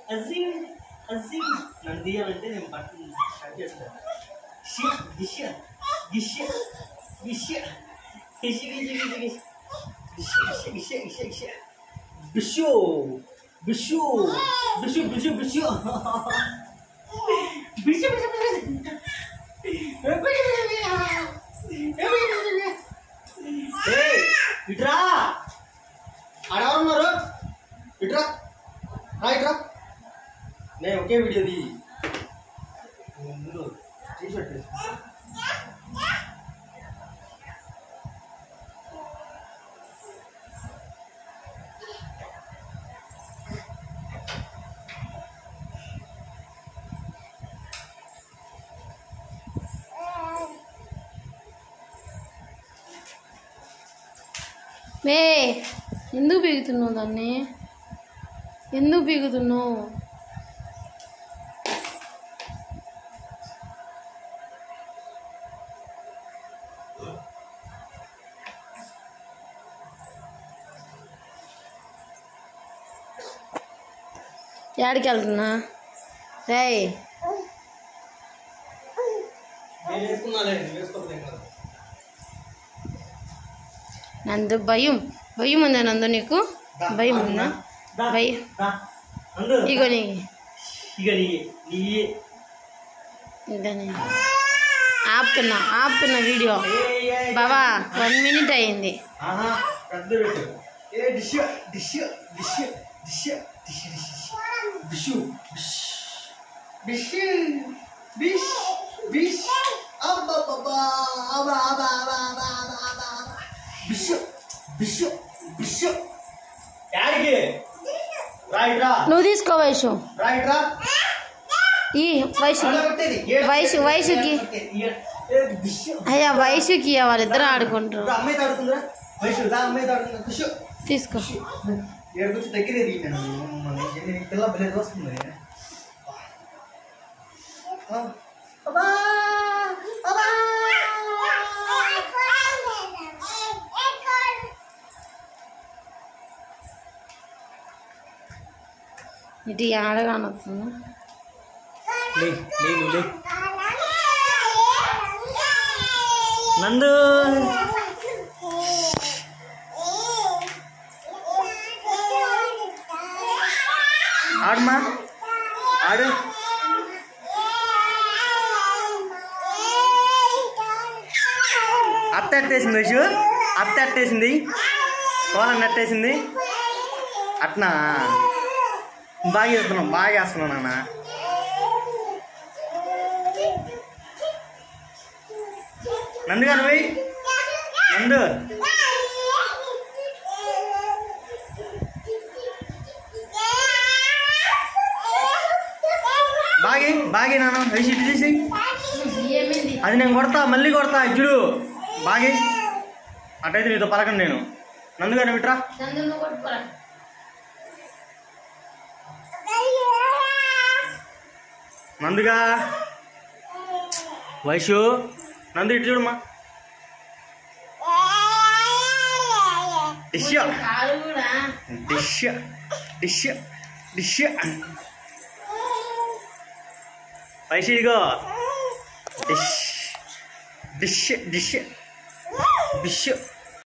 అజీమ్ అజీమ్ నన్ను తీయాలంటే నేను బట్టలు స్టార్ట్ చేస్తాను షి గిష గిష గిష గిష గిష గిష గిష గిష గిష గిష గిష బిషు బిషు బిషు బిషు బిషు బిషు బిషు ఏయ్ ఇట్రా ఆడెవరున్నారు ఇట్రా రా ఇట్రా నేను ఒకే వీడియో తీ ముందు టీషర్ట్ వేసుకో. మే ఎందుకు పీగుతున్నావు దాన్ని ఎందుకు పీగుతున్నావు ఏడికి వెళ్తున్నా రేయ్ నేను వేసుకున్నాలే నేను వేసుకోకపోతే కాదు నందు భయం భయం ఉందా నందు నీకు దా, భయం దా, ఉందా దా, భయం దా. అందు ఇగో నీ ఇక నీ నీ ఇదని ఆపుతున్నా ఆపుతున్నా వీడియో ఏయ్, ఏయ్, బావా వన్ మినిట్ అయింది ఆహా పెద్ద పెట్టు ఏ dish dish dish dish dish dish dish dish dish dish అబ్బబ్బబ్బా అబ్బా అబ్బా అబ్బా అబ్బా అబ్బా అబ్బా అబ్బా. బిష్ బిష్ బిష్ యాడికి రైట్ రా నువ్వు తీసుకో వయసు రైట్ రా ఈ వయసు పెట్టేది వయసు- వయసుకి. బిష్ అయ్యా వయసుకి వాళ్ళిద్దరు ఆడుకుంటారు అమ్మాయి తాడుతుందిరా వయసు దా అమ్మాయి తాడుతుందా బిష్ తీసుకో ఏడుకొచ్చి దగ్గర ఎదిగినాను మమ్మల్ని పిల్ల పిల్లలు వస్తుంది అబ్బా అబ్బా ఇటు ఆడగానొస్తుంది లే లేదు లే నందు ఆడమా ఆడు అత్త ఎట్టేసింది వైషు అత్త ఎట్టేసింది కోలం నెట్టేసింది అట్నా బాగా వేస్తున్నాం బాగా వేస్తున్నావు నాన్న నందు గారు పోయి నందు బాగి బాగి నాన్న వేసి ఇటు తీసి అది నేను కొడతా మళ్ళీ కొడతా ఇచ్చుడు బాగి అటైతే నీతో పలకండి నేను నందు గారు విట్రా నందుగా వైషు నందు ఇటు చూడమ్మా డిష్ కాలు కూడా డిష్ డిష్ డిష్ వైషు ఇదిగో డిష్ డిష్ డిష్ డిష్